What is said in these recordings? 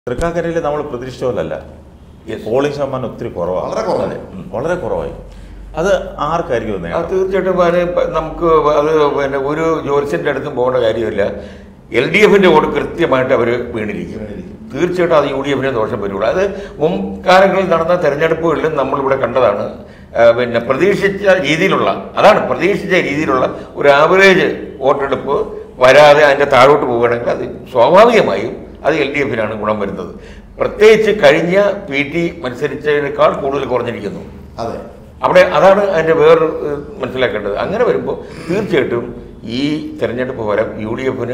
തൃക്കാക്കരയിൽ നമ്മൾ പ്രതീക്ഷിച്ച പോലല്ല പോളിംഗ് ശതമാനം ഒത്തിരി കുറവാണ് വളരെ കുറവാണ്. വളരെ കുറവായി അത് ആർക്കായിരിക്കും ഇത് ആ, നേട്ടം? തീർച്ചയായിട്ടും അത് ഇപ്പ നമുക്ക് അത് പിന്നെ ഒരു ജോത്സ്യൻ്റെ അടുത്തും പോകേണ്ട കാര്യമില്ല എൽ ഡി എഫിൻ്റെ വോട്ട് കൃത്യമായിട്ട് അവർ വീണിരിക്കും വീണിരിക്കും. തീർച്ചയായിട്ടും അത് യു ഡി എഫിനെ ദോഷം വരുള്ളൂ അത് മുൻകാലങ്ങളിൽ നടന്ന തെരഞ്ഞെടുപ്പുകളിലും നമ്മളിവിടെ കണ്ടതാണ് ആ, പിന്നെ പ്രതീക്ഷിച്ച രീതിയിലുള്ള അതാണ് പ്രതീക്ഷിച്ച രീതിയിലുള്ള ഒരു ആവറേജ് വോട്ടെടുപ്പ് വരാതെ അതിൻ്റെ താഴോട്ട് പോവുകയാണെങ്കിൽ അത് സ്വാഭാവികമായും അത് എൽ ഡി എഫിനാണ് ഗുണം വരുന്നത് പ്രത്യേകിച്ച് കഴിഞ്ഞ പി ടി മത്സരിച്ചതിനേക്കാൾ കൂടുതൽ കുറഞ്ഞിരിക്കുന്നു അതെ അവിടെ അതാണ് അതിൻ്റെ വേറെ ഏഹ്, മനസ്സിലാക്കേണ്ടത് അങ്ങനെ വരുമ്പോൾ തീർച്ചയായിട്ടും ഈ തെരഞ്ഞെടുപ്പ് ഫലം യു ഡി എഫിന്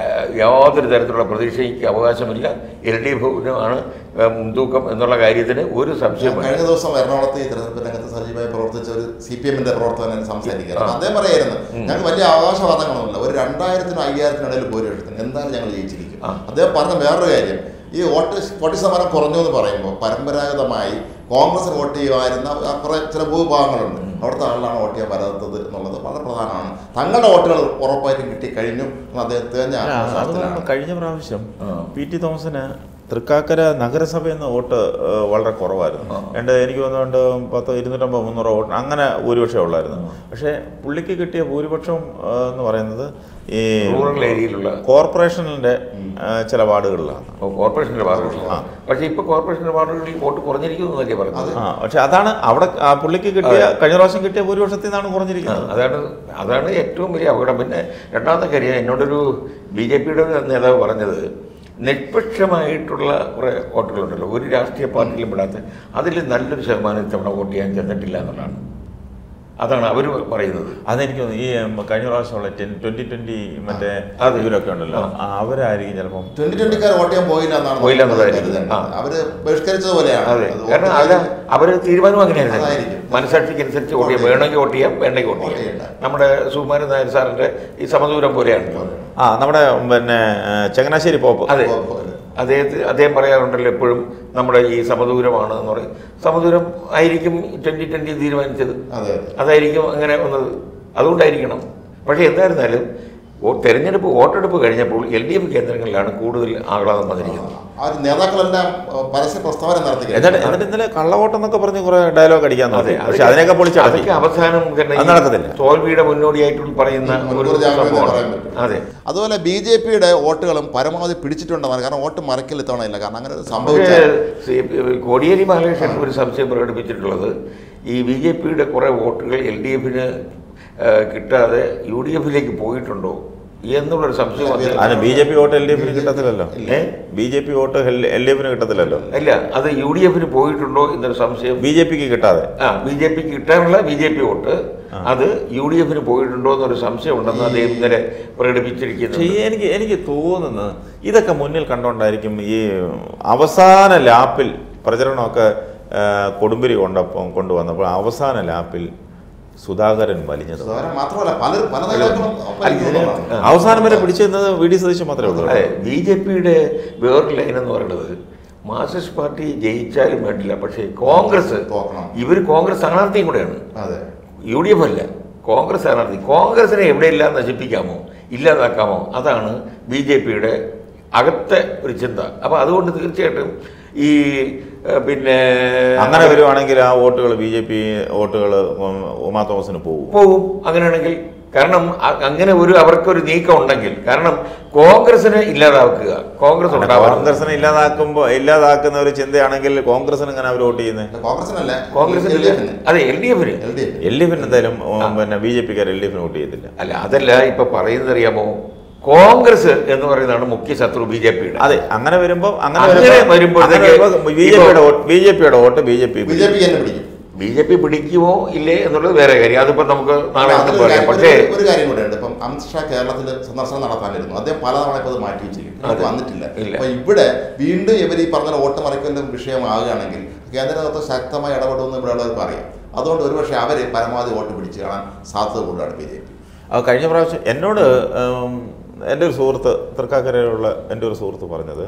യാതൊരു തരത്തിലുള്ള പ്രതീക്ഷയ്ക്ക് അവകാശമില്ല എൽ ഡി എഫിന് ആണ് ഏഹ്, മുൻതൂക്കം എന്നുള്ള കാര്യത്തിന് ഒരു സംശയമില്ല കഴിഞ്ഞ ദിവസം എറണാകുളത്ത് ഈ തെരഞ്ഞെടുപ്പ് രംഗത്ത് സജീവമായി പ്രവർത്തിച്ച ഒരു സി പി എമ്മിന്റെ പ്രവർത്തകൻ സംസാരിക്കുക അദ്ദേഹം പറയായിരുന്നു ഞങ്ങൾക്ക് വലിയ അവകാശവാദങ്ങളൊന്നുമില്ല ഒരു രണ്ടായിരത്തിനും അയ്യായിരത്തിനും ഇടയിൽ ഭൂരിപക്ഷത്തിന് എന്തായാലും ഞങ്ങൾ ജയിച്ചിരിക്കും ആ. അദ്ദേഹം പറഞ്ഞ വേറൊരു കാര്യം ഈ വോട്ട് വോട്ട് ശതമാനം കുറഞ്ഞു എന്ന് പറയുമ്പോൾ പരമ്പരാഗതമായി കോൺഗ്രസിന് വോട്ട് ചെയ്യുമായിരുന്ന ആ കുറെ ചില ഭൂവിഭാഗങ്ങളുണ്ട് അവിടുത്തെ ആളിലാണ് വോട്ട് ചെയ്യാൻ വരാത്തത് എന്നുള്ളത് വളരെ പ്രധാനമാണ് തങ്ങളുടെ വോട്ടുകൾ ഉറപ്പായിട്ടും കിട്ടിക്കഴിഞ്ഞു എന്ന് അദ്ദേഹം തികഞ്ഞ അല്ല, അത് ആത്മവിശ്വാസത്തിലാണ് കഴിഞ്ഞ പ്രാവശ്യം ആ. പി ടി തോമസിന് തൃക്കാക്കര നഗരസഭയിൽ നിന്ന് വോട്ട് ഏഹ്, വളരെ കുറവായിരുന്നു ആ. രണ്ട് എനിക്ക് തോന്നുന്നുണ്ട് പത്ത് ഇരുന്നൂറ്റമ്പത് മുന്നൂറ് വോട്ട് അങ്ങനെ ഭൂരിപക്ഷം ഉള്ളായിരുന്നു പക്ഷേ പുള്ളിക്ക് കിട്ടിയ ഭൂരിപക്ഷം ഏഹ്, എന്ന് പറയുന്നത് ഈ റൂറൽ ഏരിയയിലുള്ള കോർപ്പറേഷനിലെ ഏഹ്, ചില വാർഡുകളിലാണ് കോർപ്പറേഷൻ്റെ വാർഡുകൾ ആ. പക്ഷേ ഇപ്പോൾ കോർപ്പറേഷൻ്റെ വാർഡുകളിൽ വോട്ട് കുറഞ്ഞിരിക്കുന്നു എന്നല്ലേ പറഞ്ഞത് ആ പക്ഷെ അതാണ് അവിടെ ആ പുള്ളിക്ക് കിട്ടിയ കഴിഞ്ഞ പ്രാവശ്യം കിട്ടിയ ഭൂരിപക്ഷത്തിൽ നിന്നാണ് ആ, കുറഞ്ഞിരിക്കുന്നത് അതാണ് അതാണ് ഏറ്റവും വലിയ അപകടം പിന്നെ രണ്ടാമത്തെ കാര്യം എന്നോടൊരു ബി ജെ പിയുടെ നേതാവ് പറഞ്ഞത് നിഷ്പക്ഷമായിട്ടുള്ള കുറേ വോട്ടുകളുണ്ടല്ലോ ഒരു രാഷ്ട്രീയ പാർട്ടിയിലും പെടാത്ത അതിൽ നല്ലൊരു ശതമാനം ഇത്തവണ വോട്ട് ചെയ്യാൻ ചെന്നിട്ടില്ല എന്നുള്ളതാണ് അതാണ് അവർ പറയുന്നത് അതെനിക്ക് തോന്നുന്നു ഈ ഉം, കഴിഞ്ഞ പ്രാവശ്യമുള്ള ട്വന്റി ട്വന്റി മറ്റേ അതെ. ഇവരൊക്കെ ഉണ്ടല്ലോ ആ. ആ, അവരായിരിക്കും ചിലപ്പം ട്വന്റി ട്വന്റിക്കാർ വോട്ട് ചെയ്യാൻ പോയില്ല എന്നാണ് പോയില്ല നമുക്ക് എന്നുള്ളതായിരിക്കും. കരുതേണ്ടത്. ആ. അവര് ബഹിഷ്കരിച്ചത് പോലെയാണ് അതെ അത് കാരണം വോട്ട് അത് ചെയ്ത് അവർ തീരുമാനം അങ്ങനെയായിരുന്നു അതായിരിക്കും. മനസാക്ഷിക്ക് അനുസരിച്ച് വോട്ട് ചെയ്യാം വേണമെങ്കിൽ വോട്ട് ചെയ്യാം വേണ്ടെങ്കിൽ വോട്ട് വോട്ട് ചെയ്യാം ചെയ്യണ്ട. നമ്മുടെ സുകുമാരൻ നായർ സാറിന്റെ ഈ സമദൂരം പോലെയാണ് ആ നമ്മുടെ പിന്നെ ഏഹ്, ചങ്ങനാശ്ശേരി പോപ്പ് അതെ പോലെ. അദ്ദേഹത്തിന് അദ്ദേഹം പറയാറുണ്ടല്ലോ എപ്പോഴും നമ്മുടെ ഈ സമദൂരമാണ് എന്ന് പറയും സമദൂരം ആയിരിക്കും ട്വന്റി ട്വന്റി തീരുമാനിച്ചത് അതെ അതായിരിക്കും അങ്ങനെ വന്നത് അതുകൊണ്ടായിരിക്കണം പക്ഷേ എന്തായിരുന്നാലും വോ- തെരഞ്ഞെടുപ്പ് വോട്ടെടുപ്പ് കഴിഞ്ഞപ്പോൾ എൽ ഡി എഫ് കേന്ദ്രങ്ങളിലാണ് കൂടുതൽ ആഹ്ലാദം വന്നിരിക്കുന്നത് ആ ഒരു നേതാക്കളെല്ലാം ഏഹ്, പരസ്യ പ്രസ്താവന നടത്തി എന്നിട്ട് എന്നിട്ട് ഇന്നലെ കള്ളവോട്ടെന്നൊക്കെ പറഞ്ഞ് കുറെ ഡയലോഗ് അടിക്കാൻ നോക്കി പക്ഷെ അതൊക്കെ- അതിനൊക്കെ പൊളിച്ചടക്കി അതൊക്കെ അവസാനം തന്നെ ഈ അത് നടക്കത്തില്ല. തോൽവിയുടെ മുന്നോടിയായിട്ട് പറയുന്ന ഈ മുൻകൂർ ഒരു ജാമ്യം എന്ന് സംഭവമാണ് പറയാൻ പറ്റും. അതെ അതുപോലെ ബി ജെ പിയുടെ വോട്ടുകളും പരമാവധി പിടിച്ചിട്ടുണ്ടെന്നാണ് കാരണം വോട്ട് മറക്കൽ ഇത്തവണ ഇല്ല കാരണം അങ്ങനെ പക്ഷേ സംഭവിച്ച സി- കോടിയേരി ബാലകൃഷ്ണൻ ഒരു സംശയം പ്രകടിപ്പിച്ചിട്ടുള്ളത് ഈ ബി ജെ പിയുടെ കുറേ വോട്ടുകൾ എൽ ഡി എഫിന് കിട്ടാതെ യു ഡി എഫിലേക്ക് പോയിട്ടുണ്ടോ എന്നുള്ളൊരു സംശയം അദ്ദേഹം- അതിന് B J P vote L D എഫിന് കിട്ടത്തില്ലല്ലോ ഏ? B J P vote L D എഫിന് കിട്ടത്തില്ലല്ലോ ഇല്ല അത് യു ഡി എഫിന് പോയിട്ടുണ്ടോ എന്നൊരു സംശയം ബി ജെ പിക്ക് കിട്ടാതെ ആ ബി ജെ പിക്ക് കിട്ടാനുള്ള ബി ജെ പി വോട്ട് അത് യു ഡി എഫിന് പോയിട്ടുണ്ടോ എന്നൊരു സംശയം ഉണ്ടെന്ന് അദ്ദേഹം ഇന്നലെ പക്ഷേ പ്രകടിപ്പിച്ചിരിക്കുന്നത് ഈ എനിക്ക് എനിക്ക് തോന്നുന്നത് ഇതൊക്കെ മുന്നിൽ കണ്ടുകൊണ്ടായിരിക്കും ഈ അവസാന ലാപ്പിൽ പ്രചരണമൊക്കെ ആ, കൊടുമ്പിരി കൊണ്ടപ്പം കൊണ്ടുവന്നപ്പോൾ അവസാന ലാപ്പിൽ സുധാകരൻ വലിഞ്ഞത് സുധാകരൻ മാത്രമല്ല പലരും പല നേതാക്കളും അല്ല, ഇതിന് പരിഗണിക്കുന്നതാണ്. ആ. അവസാനം വരെ പിടിച്ചിരുന്നത് വി ഡി സതീശൻ മാത്രമേ ഉള്ളൂ അതെ ബി ജെ പിയുടെ വേറൊരു ലൈൻ എന്ന് പറയുന്നത് മാർക്സിസ്റ്റ് പാർട്ടി ജയിച്ചാലും വേണ്ടില്ല പക്ഷേ കോൺഗ്രസ് തോക്കണം. ഇവർ കോൺഗ്രസ് സ്ഥാനാർത്ഥിയും കൂടെയാണ് അതെ യു ഡി എഫ് അല്ല കോൺഗ്രസ് സ്ഥാനാർത്ഥി കോൺഗ്രസിനെ എവിടെയെല്ലാം നശിപ്പിക്കാമോ ഇല്ലാതാക്കാമോ അതാണ് ബി ജെ പിയുടെ അകത്തെ ഒരു ചിന്ത അപ്പോൾ അതുകൊണ്ട് തീർച്ചയായിട്ടും ഈ ഏഹ്, പിന്നെ അങ്ങനെ വരുവാണെങ്കിൽ ആ വോട്ടുകൾ ബി ജെ പി വോട്ടുകൾ ഉമാ തോമസിന് പോകും പോകും അങ്ങനെയാണെങ്കിൽ കാരണം അ- അങ്ങനെ ഒരു അവർക്കൊരു നീക്കം ഉണ്ടെങ്കിൽ കാരണം കോൺഗ്രസിനെ ഇല്ലാതാക്കുക കോൺഗ്രസ് ഉണ്ടാവാറുണ്ട് കോൺഗ്രസിനെ ഇല്ലാതാക്കുമ്പോൾ ഇല്ലാതാക്കുന്ന ഒരു ചിന്തയാണെങ്കിൽ കോൺഗ്രസിന് ഇങ്ങനെ അവർ വോട്ട് ചെയ്യുന്നത് അല്ല, കോൺഗ്രസിനല്ല കോൺഗ്രസിന് എൽ ഡി എഫിന്. അതെ എൽ ഡി എഫിന് L D F L D എഫിന് എന്തായാലും ഉം, പിന്നെ ബി ജെ പിക്കാർ എൽ ഡി എഫിന് വോട്ട് ചെയ്യത്തില്ല അല്ല അതല്ല ഇപ്പൊ പറയുന്നത് അറിയാമോ കോൺഗ്രസ് എന്ന് പറയുന്നതാണ് മുഖ്യ ശത്രു ബി ജെ പിയുടെ അതെ അങ്ങനെ വരുമ്പോൾ അങ്ങനെ അങ്ങനെ വരുമ്പോഴത്തേക്ക് ബി ജെ പിയുടെ വോട്ട് ബി ജെ പിയുടെ vote B J P B J P തന്നെ പിടിക്കും ബി ജെ പി പിടിക്കുമോ ഇല്ലേ എന്നുള്ളത് വേറെ കാര്യം അതിപ്പോ നമുക്ക് നാളെ അതിലൊരു നമുക്ക് പറയാം കാര്യം- പക്ഷേ ഒരു- ഒരു കാര്യം കൂടെ ഉണ്ട് ഇപ്പം അമിത്ഷാ കേരളത്തിൽ സന്ദർശനം നടത്താനിരുന്നു അദ്ദേഹം പലതവണ ഇപ്പോൾ അത് മാറ്റി വെച്ചിരിക്കും അതെ. വന്നിട്ടില്ല ഇല്ല. അപ്പൊ ഇവിടെ വീണ്ടും ഇവർ ഈ പറഞ്ഞ വോട്ട് മറിക്കലിന്റെ വിഷയമാകുകയാണെങ്കിൽ കേന്ദ്ര നേതൃത്വം ശക്തമായി ഇടപെടുമെന്ന് ഇവിടെ ഉള്ളവർക്ക് അറിയാം അതുകൊണ്ട് ഒരുപക്ഷെ അവർ പരമാവധി വോട്ട് പിടിച്ച് കാണാൻ സാധ്യത കൂടുതലാണ് ബി ജെ പി ആ, കഴിഞ്ഞ പ്രാവശ്യം എന്നോട് ഉം, എൻ്റെ ഒരു സുഹൃത്ത് തൃക്കാക്കരയിലുള്ള എൻ്റെ ഒരു സുഹൃത്ത് പറഞ്ഞത്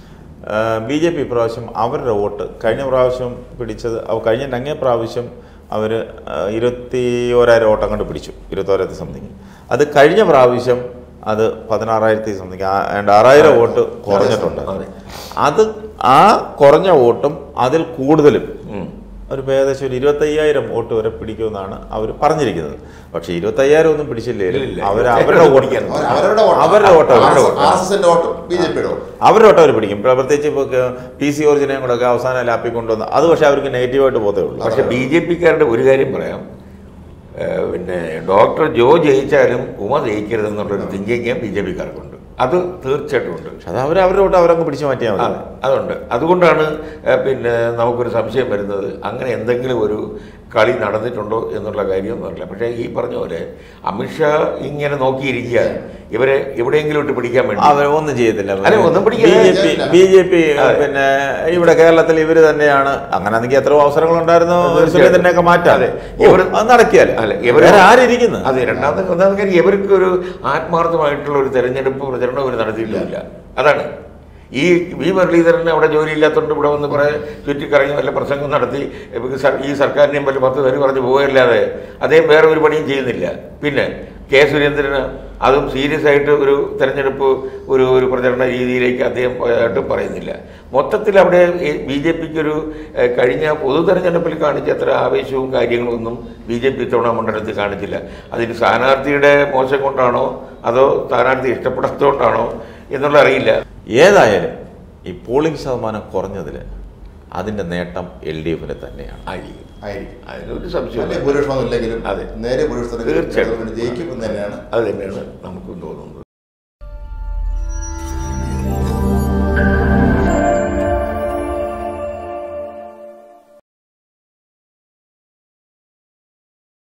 ബി ജെ പി ഇപ്രാവശ്യം അവരുടെ വോട്ട് കഴിഞ്ഞ പ്രാവശ്യം പിടിച്ചത് അവ കഴിഞ്ഞ അങ്ങേ പ്രാവശ്യം അവർ ഇരുപത്തി ഓരായിരം വോട്ട് അങ്ങോട്ട് പിടിച്ചു ഇരുപത്തോരായിരത്തി സംതിങ് അത് കഴിഞ്ഞ പ്രാവശ്യം അത് പതിനാറായിരത്തി സംതിങ് ആറായിരം വോട്ട് കുറഞ്ഞിട്ടുണ്ട് അതെ. അത് ആ കുറഞ്ഞ വോട്ടും അതിൽ കൂടുതലും ഉം. ഒരു ഇപ്പം ഏകദേശം ഒരു ഇരുപത്തയ്യായിരം വോട്ട് വരെ പിടിക്കുമെന്നാണ് അവർ പറഞ്ഞിരിക്കുന്നത് പക്ഷേ ഇരുപത്തയ്യായിരം ഒന്നും പിടിച്ചില്ലേ ഇല്ല. അവർ അവരുടെ വോട്ട് അവർ- അവരുടെ വോട്ട് അവരുടെ വോട്ട് അവരുടെ വോട്ട് ആർ എസ് എസിന്റെ വോട്ട് ബി ജെ പിയുടെ വോട്ട് അവരുടെ വോട്ട് അവർ പിടിക്കും ഇപ്പൊ പ്രത്യേകിച്ച് ഇപ്പോൾ പി സി ഓറിജിനെയും കൂടെ ഒക്കെ അവസാനം ലാപ്പിൽ കൊണ്ടുവന്ന് അത് പക്ഷേ അവർക്ക് നെഗറ്റീവായിട്ട് പോകത്തേ ഉള്ളൂ പക്ഷെ ബി ജെ പിക്കാരുടെ ഒരു കാര്യം പറയാം ഏഹ് പിന്നെ ഡോക്ടർ ജോ ജയിച്ചാലും ഉമ ജയിക്കരുതെന്നുള്ളൊരു തിങ്കിങ് ബി ജെ പിക്കാർക്കുണ്ട് അത് തീർച്ചയായിട്ടും ഉണ്ട് പക്ഷെ അത് അവർ അവരുടെ വോട്ട് അവരങ്ങ് പിടിച്ചു മാറ്റിയാൽ അതെ മതി അതുണ്ട് അതുകൊണ്ടാണ് ഏഹ് പിന്നെ നമുക്കൊരു സംശയം വരുന്നത് അങ്ങനെ എന്തെങ്കിലും ഒരു കളി നടന്നിട്ടുണ്ടോ എന്നുള്ള കാര്യം അറിയില്ല പക്ഷേ ഈ പറഞ്ഞ പോലെ അമിത്ഷാ ഇങ്ങനെ നോക്കിയിരിക്കുക ഇവരെ എവിടെയെങ്കിലും ഇട്ട് പിടിക്കാൻ വേണ്ടി അവർ ഒന്നും ചെയ്യത്തില്ല അല്ല, ഒന്നും ബി പിടിക്കില്ല. J P B J P അതെ. പിന്നെ ഇവിടെ കേരളത്തിൽ ഇവര് തന്നെയാണ് അങ്ങനെ ആണെങ്കിൽ എത്ര അവസരങ്ങൾ ഉണ്ടായിരുന്നു സുരേന്ദ്രനെയൊക്കെ മാറ്റാം അതെ. ഇവർ ഇവര് അത് നടക്കിയാലേ അല്ല ഇവർ വേറെ ആരിയ്ക്കുന്നു അതെ രണ്ടാമത്തെ ഒന്നാമത്തെ കാര്യം ഇവർക്ക് ഒരു ആത്മാർത്ഥമായിട്ടുള്ള ഒരു തെരഞ്ഞെടുപ്പ് പ്രചരണം ഇവർ നടത്തിയിട്ടില്ല അതാണ് ഈ വി മുരളീധരൻ അവിടെ ജോലിയില്ലാത്തതുകൊണ്ട് ഇവിടെ വന്ന് കുറേ ചുറ്റിക്കറങ്ങി വല്ല പ്രസംഗം നടത്തി ഇവർക്ക് സർ- ഈ സർക്കാരിനെയും വല്ല പത്ത് പേര് പറഞ്ഞ് പോവുകയല്ലാതെ അദ്ദേഹം വേറെ ഒരു പണിയും ചെയ്യുന്നില്ല പിന്നെ കെ സുരേന്ദ്രന് അതും സീരിയസ് ആയിട്ട് ഒരു തെരഞ്ഞെടുപ്പ് ഒരു ഒരു പ്രചരണ രീതിയിലേക്ക് അദ്ദേഹം പോയതായിട്ടും പറയുന്നില്ല മൊത്തത്തിൽ അവിടെ ബി ജെ പിക്ക് ഒരു ഏഹ്, കഴിഞ്ഞ പൊതു തെരഞ്ഞെടുപ്പിൽ കാണിച്ച അത്ര ആവേശവും കാര്യങ്ങളും ഒന്നും ബി ജെ പി ഇത്തവണ മണ്ഡലത്തിൽ കാണിച്ചില്ല അതിന് സ്ഥാനാർത്ഥിയുടെ മോശം കൊണ്ടാണോ അതോ സ്ഥാനാർത്ഥി ഇഷ്ടപ്പെടാത്തതുകൊണ്ടാണോ എന്നുള്ള അറിയില്ല ഏതായാലും ഈ പോളിംഗ് ശതമാനം കുറഞ്ഞതിൽ അതിന്റെ നേട്ടം എൽ ഡി എഫിന് തന്നെയാണ് ആയിരിക്കും ആയിരിക്കും അതിനൊരു വലിയ സംശയമില്ല ഭൂരിപക്ഷമൊന്നും ഇല്ലെങ്കിലും അതെ. നേരെ ഭൂരിപക്ഷത്തിൽ തീർച്ചയായിട്ടും ജയിക്കും എന്ന് തന്നെയാണ് അത് തന്നെയാണ് നമുക്കും തോന്നുന്നത്